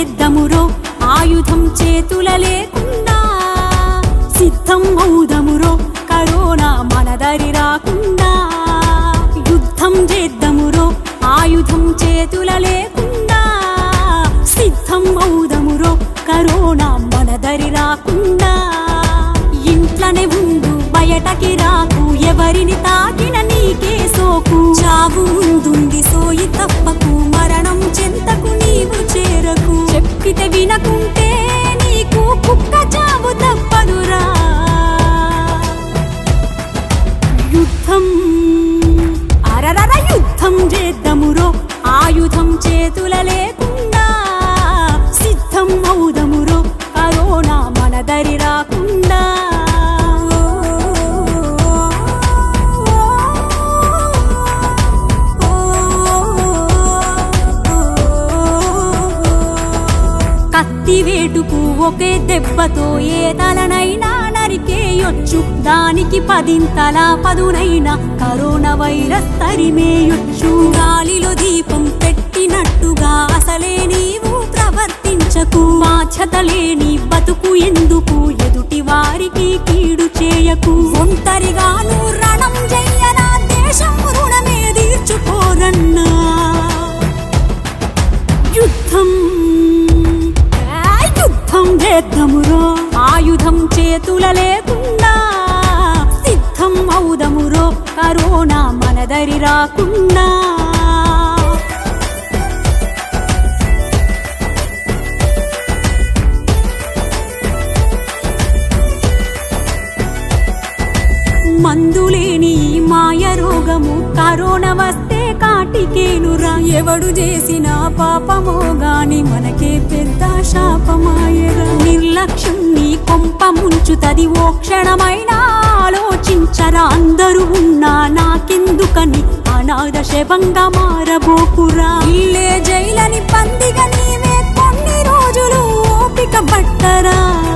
చేద్దమురో ఆయుధం చేతుల లేకుండా సిద్ధం అవుదమురో కరోనా మనదరి రాకుండా యుద్ధం చేద్దమురో ఆయుధం చేతుల లేకుండా సిద్ధం అవుదమురో కరోనా మనదరి రాకుండా ఇంట్లోనే ఉండు బయటకి రాకు ఎవరిని తాకిన నీకే సోకు చావు ముందుంది సోయి తప్పకు మరణం చెంతకు నీవు చేరకు చెప్పితే వినకుంటే నీకు కుక్క చావు తప్పదురా యుద్ధం అరరర యుద్ధం చేద్దమురో ఆయుధం చేతుల లేకుండా సిద్ధం అవుదమురో కరోనా మనదరి రాకుండా కత్తి వేటుకు ఒకే దెబ్బతో ఏ తలనైనా నరికేయొచ్చు దానికి పదింతల పదునైన కరోనా వైరస్ తరిమేయొచ్చు గాలిలో దీపం పెట్టినట్టుగా అసలే నీవు ప్రవర్తించకు బాధ్యత లేని బతుకు ఎందుకు ఎదుటి వారికి కీడు చేయకు ఒంటరిగాను రణం చెయ్యనా దేశం రుణమే తీర్చుకోరన్నా యుద్ధం ఆ యుద్ధం చేద్దమురో ఆయుధం చేతుల లేకుండా సిద్ధం అవుదమురో కరోనా మనదరి రాకుండా మందులేని ఈ మాయ రోగము కరోనా వస్తే కాటికేనురా ఎవడు చేసిన పాపమో గాని మనకే పెద్ద శాపమాయరా నిర్లక్ష్యం నీ కొంప ముంచుతది ఓ క్షణమైనా ఆలోచించరా అందరూ ఉన్నా నాకెందుకని అనాథ శవంగా మారబోకురా ఇల్లే జైలని పందిగా నీవే కొన్ని రోజులు ఓపిక పట్టరా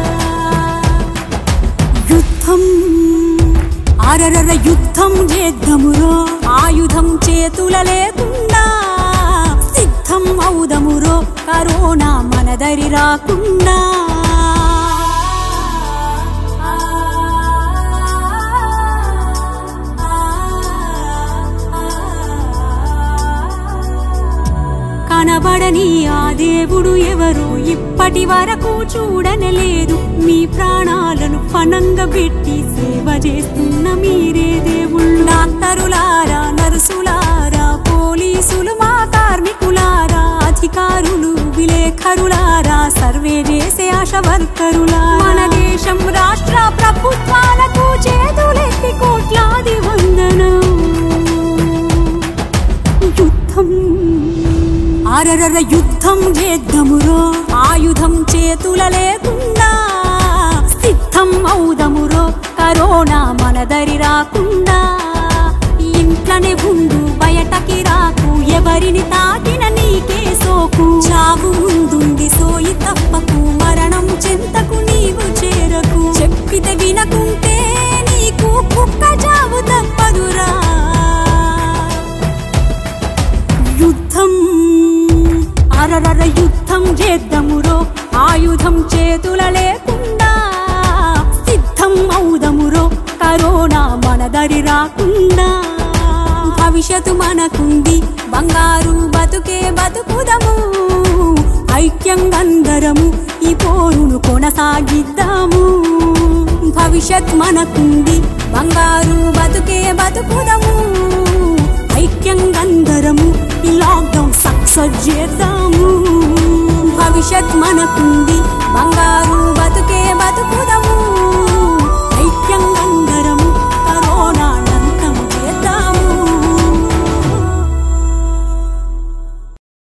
యుద్ధం అరరర యుద్ధం చేద్దమురో ఆయుధం చేతుల లేకుండా సిద్ధం అవుదమురో కరోనా మనదరి రాకుండా కనబడని ఆ దేవుడు ఎవరు ఇప్పటి వరకు చూడనలేదు మీ ప్రాణాలను ఫనంగా పెట్టి సేవ చేస్తున్న మీరే దేవుళ్ళు డాక్టరులారా నర్సులారా పోలీసులు మా కార్మికులారా అధికారులు విలేఖరులారా సర్వే చేసే ఆశ వర్కరులా మన దేశం రాష్ట్ర ప్రభుత్వాలకు చేతులెత్తి కోట్లాది వందనం యుద్ధం అరరర యుద్ధం చేద్దమురో ఆయుధం చేతుల లేకుండా సిద్ధం అవుదమురో కరోనా మనదరి రాకుండా ఇంట్లోనే ఉండు బయటకి రాకు ఎవరిని తాకిన నీకే సోకు చావు ముందుంది సోయి తప్పకు మరణం చెంతకు నీవు చేరకు చెప్పితే వినకుంటే నీకు కుక్క చావు తప్పదురా యుద్ధం అరరర యుద్ధం చేద్దమురో ఆయుధం చేతుల లేకుండా సిద్ధం అవుదమురో కరోనా మనదరి రాకుండా భవిష్యత్తు మనకుంది బంగారు బతుకే బతుకుదము ఐక్యంగందరము ఈ పోరును కొనసాగిద్దాము భవిష్యత్ మనకుంది బంగారు బతుకే బతుకుదము ఐక్యంగందరము ఈ లాక్డౌన్ సక్సెస్ చేద్దాము భవిష్యత్ మనకుంది బంగారు